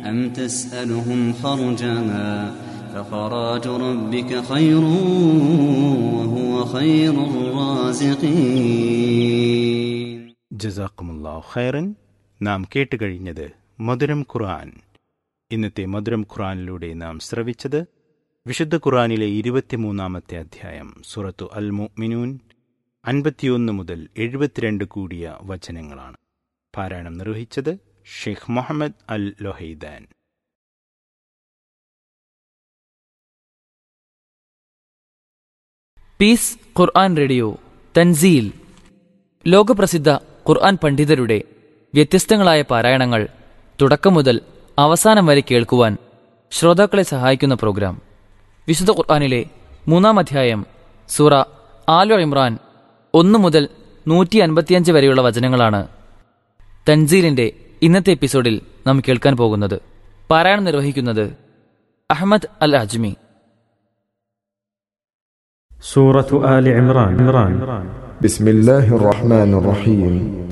أم تسألهم خرجا فخراج ربك خير وهو خير الرازقين ജസാക്കുമുല്ലാഹു ഖൈറൻ നാം കേട്ടുകഴിഞ്ഞത് മധുരം ഖുർആൻ ഇന്നത്തെ മധുരം ഖുർആനിലൂടെ നാം ശ്രവിച്ചത് വിശുദ്ധ ഖുർആനിലെ ഇരുപത്തിമൂന്നാമത്തെ അധ്യായം സൂറത്തു അൽ മുഅ്മിനൂൻ അൻപത്തിയൊന്ന് മുതൽ എഴുപത്തിരണ്ട് കൂടിയ വചനങ്ങളാണ് പാരായണം നിർവഹിച്ചത് Sheikh Muhammad Al Luhaidan Peace Quran Radio Tanzeel ലോകപ്രസിദ്ധ ഖുർആൻ പണ്ഡിതരുടെ വ്യത്യസ്തങ്ങളായ പാരായണങ്ങൾ തുടക്കം മുതൽ അവസാനം വരെ കേൾക്കുവാൻ ശ്രോതാക്കളെ സഹായിക്കുന്ന പ്രോഗ്രാം വിശുദ്ധ ഖുർആനിലെ മൂന്നാം അധ്യായം സൂറ ആലു ഇമ്രാൻ ഒന്ന് മുതൽ നൂറ്റി അൻപത്തിയഞ്ച് വരെയുള്ള വചനങ്ങളാണ് തൻസീലിന്റെ ഇന്നത്തെ എപ്പിസോഡിൽ നാം കേൾക്കാൻ പോകുന്നത് പാരായണം നിർവഹിക്കുന്നത് അഹമ്മദ് അൽ അജ്മി سورة آل عمران عمران بسم الله الرحمن الرحيم